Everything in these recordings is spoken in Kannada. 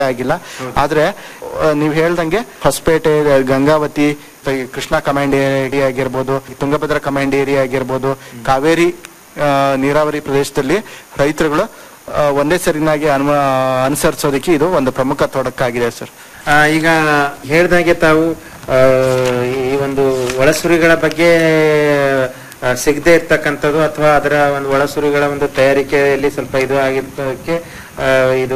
ಆಗಿಲ್ಲ ಆದ್ರೆ ಆ, ನೀವ್ ಹೇಳ್ದಂಗೆ ಹೊಸಪೇಟೆ ಗಂಗಾವತಿ ಮತ್ತೆ ಈ ಕೃಷ್ಣ ಕಮಾಂಡ್ ಏರಿಯಾ ಆಗಿರ್ಬೋದು ತುಂಗಭದ್ರಾ ಕಮಾಂಡ್ ಏರಿಯಾ ಆಗಿರ್ಬೋದು ಕಾವೇರಿ ಆ, ನೀರಾವರಿ ಪ್ರದೇಶದಲ್ಲಿ ರೈತರುಗಳು ಆ, ಒಂದೇ ಸರಿನಾಗಿ ಅನುಮ ಅನುಸರಿಸೋದಕ್ಕೆ ಇದು ಒಂದು ಪ್ರಮುಖ ತೊಡಕಾಗಿದೆ ಸರ್ ಆ, ಈಗ ಹೇಳ್ದಾಗೆ ತಾವು ಆ, ಈ ಒಂದು ಒಳಸುರಿಗಳ ಬಗ್ಗೆ ಆ, ಸಿಗದೆ ಇರ್ತಕ್ಕಂಥದ್ದು ಅಥವಾ ಅದರ ಒಂದು ಒಳಸುರಿಗಳ ಒಂದು ತಯಾರಿಕೆಯಲ್ಲಿ ಸ್ವಲ್ಪ ಇದು ಆಗಿದ್ದಕ್ಕೆ ಆ, ಇದು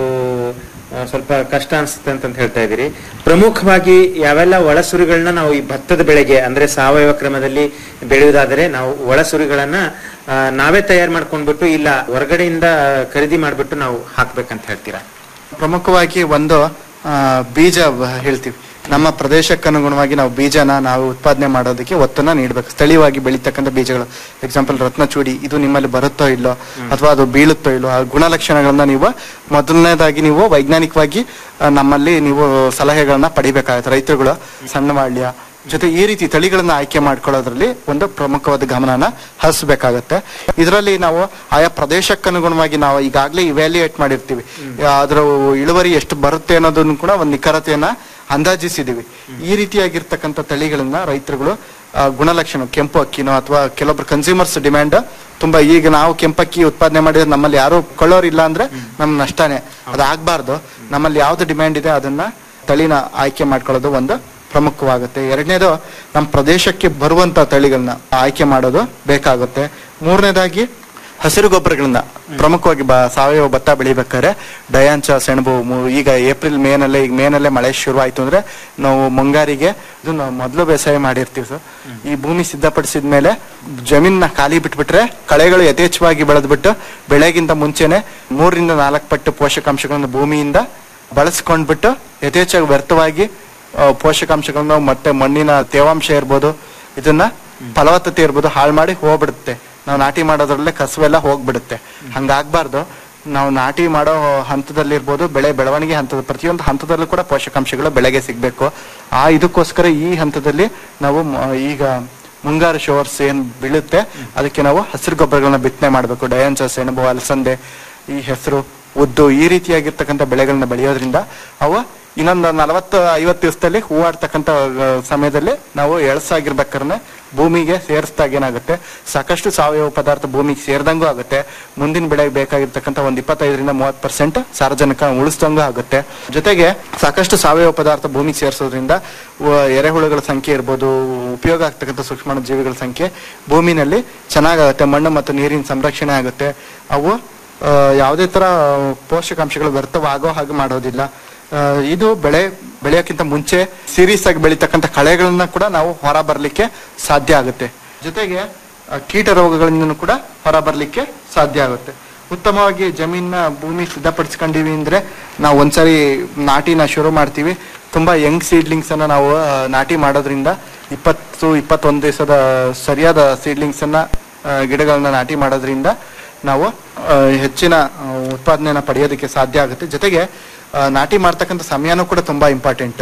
ಆ, ಸ್ವಲ್ಪ ಕಷ್ಟ ಅನ್ಸುತ್ತೆ ಅಂತ ಹೇಳ್ತಾ ಇದ್ದೀರಿ ಪ್ರಮುಖವಾಗಿ ಯಾವೆಲ್ಲ ಒಳಸುರಿಗಳನ್ನ ನಾವು ಈ ಭತ್ತದ ಬೆಳೆಗೆ ಅಂದ್ರೆ ಸಾವಯವ ಕ್ರಮದಲ್ಲಿ ಬೆಳೆಯುವುದಾದರೆ ನಾವು ಒಳಸುರಿಗಳನ್ನ ಆ, ನಾವೇ ತಯಾರು ಮಾಡ್ಕೊಂಡ್ಬಿಟ್ಟು ಇಲ್ಲ ಹೊರಗಡೆಯಿಂದ ಖರೀದಿ ಮಾಡ್ಬಿಟ್ಟು ನಾವು ಹಾಕ್ಬೇಕಂತ ಹೇಳ್ತೀರಾ ಪ್ರಮುಖವಾಗಿ ಒಂದು ಆ, ಬೀಜ ಬ- ಹೇಳ್ತೀವಿ ನಮ್ಮ ಪ್ರದೇಶಕ್ಕೆ ಅನುಗುಣವಾಗಿ ನಾವು ಬೀಜನ ನಾವು ಉತ್ಪಾದನೆ ಮಾಡೋದಕ್ಕೆ ಒತ್ತನ್ನ ನೀಡಬೇಕು ಸ್ಥಳೀಯವಾಗಿ ಬೆಳೀತಕ್ಕಂಥ ಬೀಜಗಳು ಎಕ್ಸಾಂಪಲ್ ರತ್ನಚೂಡಿ ಇದು ನಿಮ್ಮಲ್ಲಿ ಬರುತ್ತೋ ಇಲ್ಲೋ ಅಥವಾ ಅದು ಬೀಳುತ್ತೋ ಇಲ್ಲೋ ಆ ಗುಣಲಕ್ಷಣಗಳನ್ನ ನೀವು ಮೊದಲನೇದಾಗಿ ನೀವು ವೈಜ್ಞಾನಿಕವಾಗಿ ಆ, ನಮ್ಮಲ್ಲಿ ನೀವು ಸಲಹೆಗಳನ್ನ ಪಡಿಬೇಕಾಗುತ್ತೆ ರೈತರುಗಳು ಸಣ್ಣ ಮಾಡ್ಯ ಜೊತೆ ಈ ರೀತಿ ತಳಿಗಳನ್ನ ಆಯ್ಕೆ ಮಾಡ್ಕೊಳ್ಳೋದ್ರಲ್ಲಿ ಒಂದು ಪ್ರಮುಖವಾದ ಗಮನನ ಹರಿಸಬೇಕಾಗತ್ತೆ ಇದರಲ್ಲಿ ನಾವು ಆಯಾ ಪ್ರದೇಶಕ್ಕನುಗುಣವಾಗಿ ನಾವು ಈಗಾಗಲೇ ಇವ್ಯಾಲ್ಯೂಯೇಟ್ ಮಾಡಿರ್ತೀವಿ ಅದರ ಇಳುವರಿ ಎಷ್ಟು ಬರುತ್ತೆ ಅನ್ನೋದನ್ನು ಕೂಡ ಒಂದು ನಿಖರತೆಯನ್ನ ಅಂದಾಜಿಸಿದೀವಿ ಈ ರೀತಿಯಾಗಿರ್ತಕ್ಕಂಥ ತಳಿಗಳನ್ನ ರೈತರುಗಳು ಆ, ಗುಣಲಕ್ಷಣ ಕೆಂಪು ಅಕ್ಕಿನೋ ಅಥವಾ ಕೆಲವೊಬ್ರು ಕನ್ಸ್ಯೂಮರ್ಸ್ ಡಿಮ್ಯಾಂಡ್ ತುಂಬಾ ಈಗ ನಾವು ಕೆಂಪಕ್ಕಿ ಉತ್ಪಾದನೆ ಮಾಡಿದ್ರೆ ನಮ್ಮಲ್ಲಿ ಯಾರು ಕೊಳ್ಳೋರಿಲ್ಲ ಅಂದ್ರೆ ನಮ್ ನಷ್ಟನೇ ಅದಾಗಬಾರ್ದು ನಮ್ಮಲ್ಲಿ ಯಾವ್ದು ಡಿಮ್ಯಾಂಡ್ ಇದೆ ಅದನ್ನ ತಳಿನ ಆಯ್ಕೆ ಮಾಡ್ಕೊಳ್ಳೋದು ಒಂದು ಪ್ರಮುಖವಾಗುತ್ತೆ ಎರಡನೇದು ನಮ್ಮ ಪ್ರದೇಶಕ್ಕೆ ಬರುವಂತ ತಳಿಗಳನ್ನ ಆಯ್ಕೆ ಮಾಡೋದು ಬೇಕಾಗುತ್ತೆ ಮೂರನೇದಾಗಿ ಹಸಿರು ಗೊಬ್ಬರಗಳನ್ನ ಪ್ರಮುಖವಾಗಿ ಬ ಸಾವಯವ ಭತ್ತ ಬೆಳಿಬೇಕಾದ್ರೆ ಡಯಾಂಚ ಸೆಣಬು ಮು- ಈಗ ಏಪ್ರಿಲ್ ಮೇನಲ್ಲೇ ಈಗ ಮೇನಲ್ಲೇ ಮಳೆ ಶುರು ಆಯ್ತು ಅಂದ್ರೆ ನಾವು ಮುಂಗಾರಿಗೆ ಇದು ನಾವು ಮೊದಲು ಬೇಸಾಯ ಮಾಡಿರ್ತೀವಿ ಸರ್ ಈ ಭೂಮಿ ಸಿದ್ಧಪಡಿಸಿದ ಮೇಲೆ ಜಮೀನ ಖಾಲಿ ಬಿಟ್ಬಿಟ್ರೆ ಕಳೆಗಳು ಯಥೇಚ್ಛವಾಗಿ ಬೆಳೆದ್ಬಿಟ್ಟು ಬೆಳೆಗಿಂತ ಮುಂಚೆನೆ ಮೂರರಿಂದ ನಾಲ್ಕು ಪಟ್ಟು ಪೋಷಕಾಂಶಗಳನ್ನ ಭೂಮಿಯಿಂದ ಬಳಸ್ಕೊಂಡ್ಬಿಟ್ಟು ಯಥೇಚ್ಛವಾಗಿ ವ್ಯರ್ಥವಾಗಿ ಆ, ಪೋಷಕಾಂಶಗಳನ್ನ ಮತ್ತೆ ಮಣ್ಣಿನ ತೇವಾಂಶ ಇರ್ಬೋದು ಇದನ್ನ ಫಲವತ್ತತೆ ಇರ್ಬೋದು ಹಾಳು ಮಾಡಿ ಹೋಗ್ಬಿಡುತ್ತೆ ನಾವು ನಾಟಿ ಮಾಡೋದ್ರಲ್ಲೇ ಕಸವೆಲ್ಲ ಹೋಗ್ಬಿಡುತ್ತೆ ಹಂಗಾಗ್ಬಾರ್ದು ನಾವು ನಾಟಿ ಮಾಡೋ ಹಂತದಲ್ಲಿ ಇರ್ಬೋದು ಬೆಳೆ ಬೆಳವಣಿಗೆ ಹಂತದ ಪ್ರತಿಯೊಂದು ಹಂತದಲ್ಲೂ ಕೂಡ ಪೋಷಕಾಂಶಗಳು ಬೆಳೆಗೆ ಸಿಗ್ಬೇಕು ಆ ಇದಕ್ಕೋಸ್ಕರ ಈ ಹಂತದಲ್ಲಿ ನಾವು ಮ- ಈಗ ಮುಂಗಾರು ಶೋರ್ಸ್ ಏನ್ ಬೀಳುತ್ತೆ ಅದಕ್ಕೆ ನಾವು ಹಸಿರು ಗೊಬ್ಬರಗಳನ್ನ ಬಿತ್ತನೆ ಮಾಡಬೇಕು ಡಯಾಂಚ ಸೆಣಬು ಅಲಸಂದೆ ಈ ಹೆಸರು ಉದ್ದು ಈ ರೀತಿಯಾಗಿರ್ತಕ್ಕಂಥ ಬೆಳೆಗಳನ್ನ ಬೆಳೆಯೋದ್ರಿಂದ ಅವು ಇನ್ನೊಂದು ನಲವತ್ತು ಐವತ್ತು ದಿವಸದಲ್ಲಿ ಹೂವಾಡ್ತಕ್ಕಂಥ ಆ, ಸಮಯದಲ್ಲಿ ನಾವು ಎಳಸಾಗಿರ್ಬೇಕಾದ್ರೆ ಭೂಮಿಗೆ ಸೇರಿಸಿದಾಗ ಏನಾಗುತ್ತೆ ಸಾಕಷ್ಟು ಸಾವಯವ ಪದಾರ್ಥ ಭೂಮಿಗೆ ಸೇರಿದಂಗೂ ಆಗುತ್ತೆ ಮುಂದಿನ ಬೆಳೆಗೆ ಬೇಕಾಗಿರ್ತಕ್ಕಂಥ ಒಂದು ಇಪ್ಪತ್ತೈದರಿಂದ ಮೂವತ್ತು ಪರ್ಸೆಂಟ್ ಸಾರಜನಕ ಉಳಿಸ್ದಂಗೂ ಆಗುತ್ತೆ ಜೊತೆಗೆ ಸಾಕಷ್ಟು ಸಾವಯವ ಪದಾರ್ಥ ಭೂಮಿಗೆ ಸೇರಿಸೋದ್ರಿಂದ ವ- ಎರೆಹುಳುಗಳ ಸಂಖ್ಯೆ ಇರ್ಬೋದು ಉಪಯೋಗ ಆಗ್ತಕ್ಕಂಥ ಸೂಕ್ಷ್ಮ ಜೀವಿಗಳ ಸಂಖ್ಯೆ ಭೂಮಿನಲ್ಲಿ ಚೆನ್ನಾಗಾಗುತ್ತೆ ಮಣ್ಣು ಮತ್ತು ನೀರಿನ ಸಂರಕ್ಷಣೆ ಆಗುತ್ತೆ ಅವು ಆ, ಯಾವುದೇ ತರ ಪೋಷಕಾಂಶಗಳು ವ್ಯರ್ಥವಾಗೋ ಹಾಗೆ ಮಾಡೋದಿಲ್ಲ ಆ, ಇದು ಬೆಳೆ ಬೆಳೆಯೋಕ್ಕಿಂತ ಮುಂಚೆ ಸೀರಿಯಸ್ ಆಗಿ ಬೆಳೀತಕ್ಕಂಥ ಕಳೆಗಳನ್ನ ಕೂಡ ನಾವು ಹೊರ ಬರ್ಲಿಕ್ಕೆ ಸಾಧ್ಯ ಆಗುತ್ತೆ ಜೊತೆಗೆ ಆ, ಕೀಟ ರೋಗಗಳಿಂದ ಕೂಡ ಹೊರ ಬರ್ಲಿಕ್ಕೆ ಸಾಧ್ಯ ಆಗುತ್ತೆ ಉತ್ತಮವಾಗಿ ಜಮೀನ ಭೂಮಿ ಸಿದ್ಧಪಡಿಸ್ಕೊಂಡಿವಿ ಅಂದ್ರೆ ನಾವು ಒಂದ್ಸರಿ ನಾಟಿನ ಶುರು ಮಾಡ್ತೀವಿ ತುಂಬಾ ಯಂಗ್ ಸೀಡ್ಲಿಂಗ್ಸ್ ಅನ್ನ ನಾವು ಆ, ನಾಟಿ ಮಾಡೋದ್ರಿಂದ ಇಪ್ಪತ್ತು ಇಪ್ಪತ್ತೊಂದು ದಿವಸದ ಸರಿಯಾದ ಸೀಡ್ಲಿಂಗ್ಸ್ ಅನ್ನ ಆ, ಗಿಡಗಳನ್ನ ನಾಟಿ ಮಾಡೋದ್ರಿಂದ ನಾವು ಆ, ಹೆಚ್ಚಿನ ಆ, ಉತ್ಪಾದನೆಯನ್ನ ಪಡೆಯೋದಕ್ಕೆ ಸಾಧ್ಯ ಆಗುತ್ತೆ ಜೊತೆಗೆ ಆ, ನಾಟಿ ಮಾಡ್ತಕ್ಕಂಥ ಸಮಯನೂ ಕೂಡ ತುಂಬಾ ಇಂಪಾರ್ಟೆಂಟ್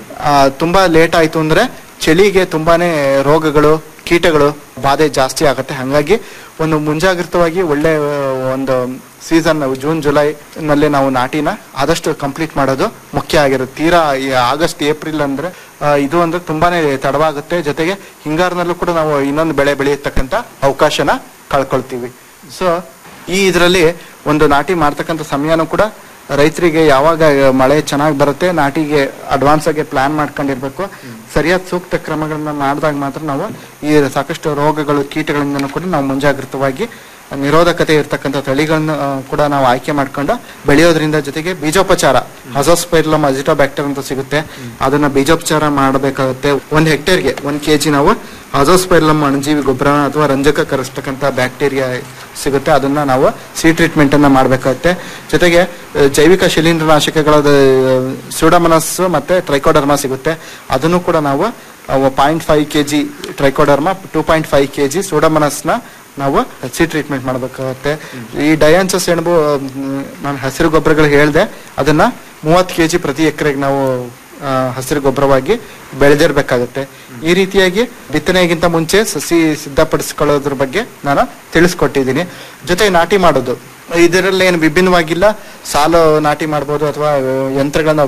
ತುಂಬಾ ಲೇಟ್ ಆಯ್ತು ಅಂದ್ರೆ ಚಳಿಗೆ ತುಂಬಾನೇ ರೋಗಗಳು ಕೀಟಗಳು ಬಾಧೆ ಜಾಸ್ತಿ ಆಗುತ್ತೆ ಹಾಗಾಗಿ ಒಂದು ಮುಂಜಾಗ್ರತವಾಗಿ ಒಳ್ಳೆ ಆ, ಒಂದು ಸೀಸನ್ ಜೂನ್ ಜುಲೈ ನಲ್ಲಿ ನಾವು ನಾಟಿನ ಆದಷ್ಟು ಕಂಪ್ಲೀಟ್ ಮಾಡೋದು ಮುಖ್ಯ ಆಗಿರುತ್ತೆ ತೀರಾ ಈ ಆಗಸ್ಟ್ ಏಪ್ರಿಲ್ ಅಂದ್ರೆ ಆ, ಇದು ಅಂದ್ರೆ ತುಂಬಾನೇ ತಡವಾಗುತ್ತೆ ಜೊತೆಗೆ ಹಿಂಗಾರಿನಲ್ಲೂ ಕೂಡ ನಾವು ಇನ್ನೊಂದು ಬೆಳೆ ಬೆಳೆಯತಕ್ಕಂತ ಅವಕಾಶನ ಕಳ್ಕೊಳ್ತೀವಿ ಸೊ ಈ ಇದರಲ್ಲಿ ಒಂದು ನಾಟಿ ಮಾಡ್ತಕ್ಕಂಥ ಸಮಯನೂ ಕೂಡ ರೈತರಿಗೆ ಯಾವಾಗ ಮಳೆ ಚೆನ್ನಾಗಿ ಬರುತ್ತೆ ನಾಟಿಗೆ ಅಡ್ವಾನ್ಸ್ ಆಗಿ ಪ್ಲಾನ್ ಮಾಡ್ಕೊಂಡಿರ್ಬೇಕು ಸರಿಯಾದ ಸೂಕ್ತ ಕ್ರಮಗಳನ್ನ ಮಾಡಿದಾಗ ಮಾತ್ರ ನಾವು ಈ ಸಾಕಷ್ಟು ರೋಗಗಳು ಕೀಟಗಳಿಂದ ಕೂಡ ನಾವು ಮುಂಜಾಗ್ರತವಾಗಿ ನಿರೋಧಕತೆ ಇರ್ತಕ್ಕಂಥ ತಳಿಗಳನ್ನ ಆ, ಕೂಡ ನಾವು ಆಯ್ಕೆ ಮಾಡ್ಕೊಂಡು ಬೆಳೆಯೋದ್ರಿಂದ ಜೊತೆಗೆ ಬೀಜೋಪಚಾರ ಅಜೋಸ್ಪೈರ್ಲಮ್ ಅಜಿಟೋಬ್ಯಾಕ್ಟರ್ ಅಂತ ಸಿಗುತ್ತೆ ಅದನ್ನ ಬೀಜೋಪಚಾರ ಮಾಡಬೇಕಾಗುತ್ತೆ ಒಂದ್ ಹೆಕ್ಟೇರ್ಗೆ ಒಂದ್ ಕೆಜಿ ನಾವು ಅಜೋಸ್ಪೈರ್ಲಮ್ ಅಣುಜೀವಿ ಗೊಬ್ಬರ ಅಥವಾ ರಂಜಕ ಕರೆಸ್ತಕ್ಕಂಥ ಬ್ಯಾಕ್ಟೀರಿಯಾ ಸಿಗುತ್ತೆ ಅದನ್ನ ನಾವು ಸಿ ಟ್ರೀಟ್ಮೆಂಟ್ ಅನ್ನ ಮಾಡಬೇಕಾಗುತ್ತೆ ಜೊತೆಗೆ ಆ, ಜೈವಿಕ ಶಿಲೀಂಧ್ರನಾಶಕಗಳಾದ ಸ್ಯೂಡಮನಸ್ ಮತ್ತೆ ಟ್ರೈಕೋಡರ್ಮಾ ಸಿಗುತ್ತೆ ಅದನ್ನು ಕೂಡ ನಾವು point five K G trichoderma two point five K G ಸೂಡಮನಸ್ನ ನಾವು ಸಿ ಟ್ರೀಟ್ಮೆಂಟ್ ಮಾಡಬೇಕಾಗುತ್ತೆ ಈ ಡಯಾಂಚ ಸೆಣಬು ಮ್, ನಾನು ಹಸಿರು ಗೊಬ್ಬರಗಳು ಹೇಳಿದೆ ಅದನ್ನ ಮೂವತ್ತು ಕೆ ಜಿ ಪ್ರತಿ ಎಕರೆಗೆ ನಾವು ಆ, ಹಸಿರು ಗೊಬ್ಬರವಾಗಿ ಬೆಳೆದಿರ್ಬೇಕಾಗುತ್ತೆ ಈ ರೀತಿಯಾಗಿ ಬಿತ್ತನೆಗಿಂತ ಮುಂಚೆ ಸಸಿ ಸಿದ್ಧಪಡಿಸ್ಕೊಳ್ಳೋದ್ರ ಬಗ್ಗೆ ನಾನು ತಿಳಿಸ್ಕೊಟ್ಟಿದ್ದೀನಿ ಜೊತೆಗೆ ನಾಟಿ ಮಾಡೋದು ಇದರಲ್ಲಿ ಏನು ವಿಭಿನ್ನವಾಗಿಲ್ಲ ಸಾಲು ನಾಟಿ ಮಾಡ್ಬೋದು ಅಥವಾ ಯಂತ್ರಗಳನ್ನ